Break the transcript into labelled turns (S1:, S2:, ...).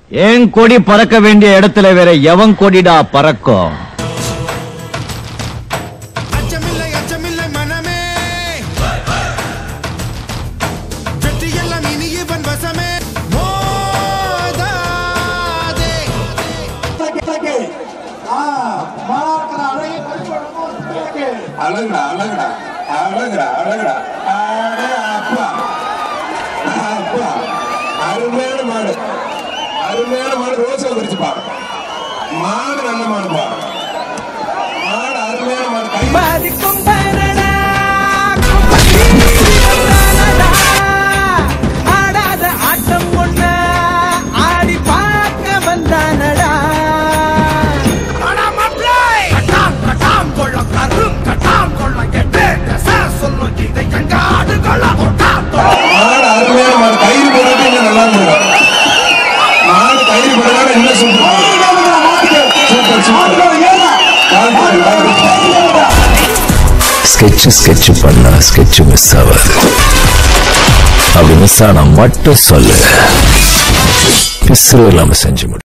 S1: ஏன் கொடி பறக்க வேண்டிய இடத்துல வேற எவன் கொடிடா பறக்கும்
S2: அச்சமில்லை அச்சமில்லை மனமே வெற்றி எல்லாம் இனி இவன் வசமே மோதாதே
S3: அழகுடா அழகுடா அழகுடா அழகுடா அடே அப்பா அப்பா அருமையான மாடு அருமையான மாடு ரோசா குறிச்சு பாரு மாடு நல்ல மாடு பாரு மாடு அருமையான மாடு கை
S4: பாதிக்கும் பரடா கும்பகீரனடா. ஆடாத ஆட்டம் ஒண்ண ஆடி பார்க்க வந்தானடா
S3: மாடு அருமையான மாடு கயிறு போட்டு இன்னும் நல்லா இருக்கும் மாடு கயிறு போடுறதால இன்னும் சூப்பர் சூப்பர் சூப்பர் வாழ்த்துக்கள், வாழ்த்துக்கள்.
S5: ஸ்கெட்ச் ஸ்கெட்ச் பண்ணா ஸ்கெட்ச் மிஸ் ஆகாது அப்படி மிஸ் ஆனா மட்டும் சொல்லு பிசுறு இல்லாம செஞ்சு முடி